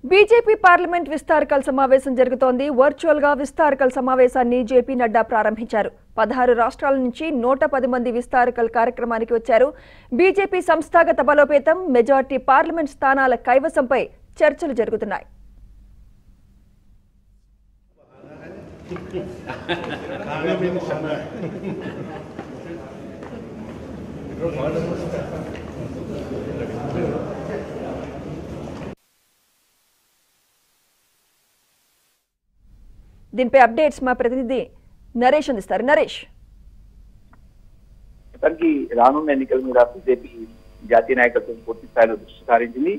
BJP parliament విస్తారకల్ సమావేశం జరుగుతోంది virtual గా విస్తారకల్ సమావేశాన్ని జేపీ నడ్డా ప్రారంభించారు పదహారు రాష్ట్రాల నుంచి నూట పది మంది విస్తారకల్ కార్యక్రమానికి వచ్చారు బీజేపీ సంస్థాగత బలోపేతం మెజార్టీ పార్లమెంట్ స్థానాల కైవసంపై చర్చలు జరుగుతున్నాయి దీనిపై అప్డేట్స్ మా ప్రతినిధి నరేష్ అందిస్తారు నరేష్ మొత్తానికి రానున్న ఎన్నికల మీద బీజేపీ జాతీయ నాయకత్వం పూర్తి స్థాయిలో దృష్టి సారించింది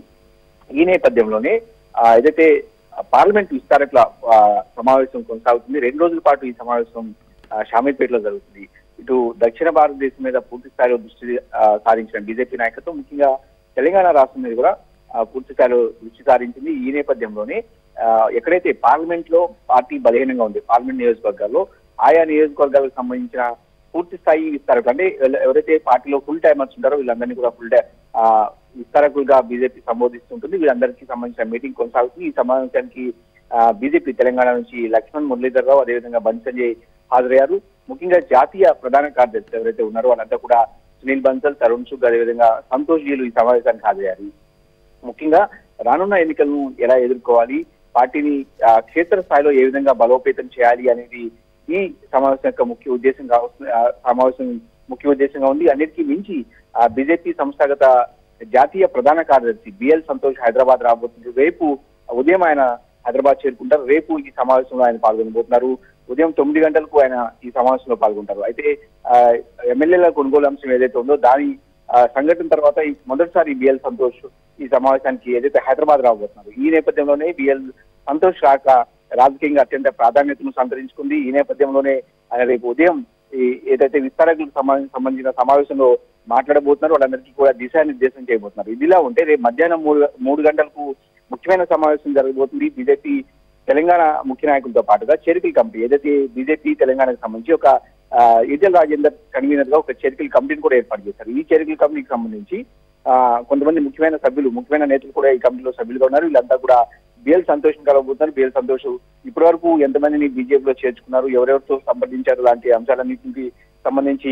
ఈ నేపథ్యంలోనే ఆ, ఏదైతే ఆ, పార్లమెంట్ విస్తారకుల ఆ, సమావేశం కొనసాగుతుంది రెండు రోజుల పాటు ఈ సమావేశం ఆ, షామీర్పేటలో జరుగుతుంది ఇటు దక్షిణ భారతదేశం మీద పూర్తి స్థాయిలో దృష్టి ఆ, సారించిన బీజేపీ నాయకత్వం ముఖ్యంగా తెలంగాణ రాష్ట్రం మీద కూడా ఆ, పూర్తి స్థాయిలో దృష్టి సారించింది ఈ నేపథ్యంలోనే ఆ, ఎక్కడైతే పార్లమెంట్ లో పార్టీ బలహీనంగా ఉంది పార్లమెంట్ నియోజకవర్గాల్లో ఆయా నియోజకవర్గాలకు సంబంధించిన పూర్తి స్థాయి విస్తారకులు అంటే ఎవరు- ఎవరైతే పార్టీలో ఫుల్ టైమర్స్ ఉంటారో వీళ్ళందరినీ కూడా ఫుల్ విస్తారకులుగా బీజేపీ సంబోధిస్తుంటుంది వీళ్ళందరికీ సంబంధించిన మీటింగ్ కొనసాగుతుంది ఈ సమావేశానికి బీజేపీ తెలంగాణ నుంచి లక్ష్మణ్ మురళీధర్ రావు అదేవిధంగా బండి సంజయ్ హాజరయ్యారు ముఖ్యంగా జాతీయ ప్రధాన కార్యదర్శి ఎవరైతే ఉన్నారో వాళ్ళంతా కూడా సునీల్ బన్సల్ తరుణ్ సుగ్ అదేవిధంగా సంతోష్ జీలు ఈ సమావేశానికి హాజరయ్యారు ముఖ్యంగా రానున్న ఎన్నికలను ఎలా ఎదుర్కోవాలి పార్టీని ఆ, క్షేత్ర స్థాయిలో ఏ విధంగా బలోపేతం చేయాలి అనేది ఈ సమావేశం యొక్క ముఖ్య ఉద్దేశం కావస్తుంది ఆ, సమావేశం ముఖ్య ఉద్దేశంగా ఉంది అన్నిటికీ మించి ఆ బీజేపీ సంస్థాగత జాతీయ ప్రధాన కార్యదర్శి బిఎల్ సంతోష్ హైదరాబాద్ రాబోతున్నారు రేపు ఉదయం ఆయన హైదరాబాద్ చేరుకుంటారు రేపు ఈ సమావేశంలో ఆయన పాల్గొనబోతున్నారు ఉదయం తొమ్మిది గంటలకు ఆయన ఈ సమావేశంలో పాల్గొంటారు అయితే ఆ, ఎమ్మెల్యేల కొనుగోలు అంశం ఏదైతే ఉందో దాని ఆ, సంఘటన తర్వాత ఈ మొదటిసారి బిఎల్ సంతోష్ ఈ సమావేశానికి ఏదైతే హైదరాబాద్ రాబోతున్నారు ఈ నేపథ్యంలోనే బిఎల్ సంతోష్ రాక రాజకీయంగా అత్యంత ప్రాధాన్యతను సంతరించుకుంది ఈ నేపథ్యంలోనే ఆయన రేపు ఉదయం ఈ ఏదైతే విస్తారకులకు సంబంధించిన సంబంధించిన సమావేశంలో మాట్లాడబోతున్నారు వాళ్ళందరికీ కూడా దిశానిర్దేశం చేయబోతున్నారు ఇదిలా ఉంటే రేపు మధ్యాహ్నం మూడు మూడు గంటలకు ముఖ్యమైన సమావేశం జరగబోతుంది బీజేపీ తెలంగాణ ముఖ్య నాయకులతో పాటుగా చేరికల్ కమిటీ ఏదైతే బీజేపీ తెలంగాణకు సంబంధించి ఒక ఆ, ఈటెల రాజేందర్ కన్వీనర్ గా ఒక చేరికల్ కమిటీని కూడా ఏర్పాటు చేశారు ఈ చేరికల్ కమిటీకి సంబంధించి ఆ, కొంతమంది ముఖ్యమైన సభ్యులు ముఖ్యమైన నేతలు కూడా ఈ కమిటీలో సభ్యులుగా ఉన్నారు వీళ్ళంతా కూడా బిఎల్ సంతోషం కలగబోతున్నారు బిఎల్ సంతోష్ ఇప్పటి వరకు ఎంతమందిని బీజేపీలో చేర్చుకున్నారు ఎవరెవరితో సంప్రదించారు లాంటి అంశాలన్నింటికి సంబంధించి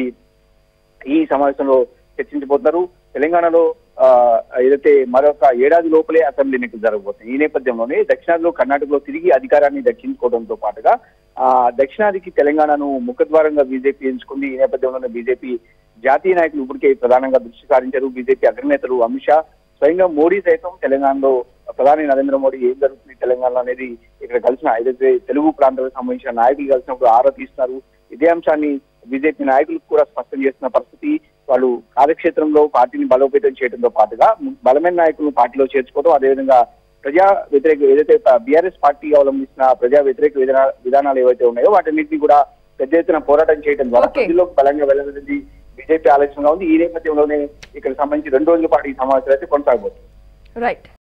ఈ సమావేశంలో చర్చించబోతున్నారు తెలంగాణలో ఆ, ఏదైతే మరొక ఏడాది లోపలే అసెంబ్లీ ఎన్నికలు జరగబోతున్నాయి ఈ నేపథ్యంలోనే దక్షిణాదిలో కర్ణాటకలో తిరిగి అధికారాన్ని దక్కించుకోవడంతో పాటుగా ఆ దక్షిణాదికి తెలంగాణను ముఖద్వారంగా బీజేపీ ఎంచుకుంది ఈ నేపథ్యంలోనే బీజేపీ జాతీయ నాయకులు ఇప్పటికే ప్రధానంగా దృష్టి సారించారు బీజేపీ అగ్రనేతలు అమిత్ షా స్వయంగా మోడీ సైతం తెలంగాణలో ప్రధాని నరేంద్ర మోడీ ఏం జరుగుతుంది తెలంగాణలో అనేది ఇక్కడ కలిసిన ఏదైతే తెలుగు ప్రాంతాలకు సంబంధించిన నాయకులు కలిసినప్పుడు ఆరా తీస్తున్నారు ఇదే అంశాన్ని బీజేపీ నాయకులకు కూడా స్పష్టం చేస్తున్న పరిస్థితి వాళ్ళు కార్యక్షేత్రంలో పార్టీని బలోపేతం చేయడంతో పాటుగా బలమైన నాయకులను పార్టీలో చేర్చుకోవడం అదేవిధంగా ప్రజా వ్యతిరేక ఏదైతే బీఆర్ఎస్ పార్టీ అవలంబిస్తున్న ప్రజా వ్యతిరేక విధాన విధానాలు ఏవైతే ఉన్నాయో వాటన్నింటినీ కూడా పెద్ద ఎత్తున పోరాటం చేయడం ద్వారా Okay. ప్రజల్లోకి బలంగా వెళ్ళాలనేది బీజేపీ ఆలోచనగా ఉంది ఈ నేపథ్యంలోనే ఇక్కడ సంబంధించి రెండు రోజుల పాటు ఈ సమావేశాలు అయితే కొనసాగబోతుంది రైట్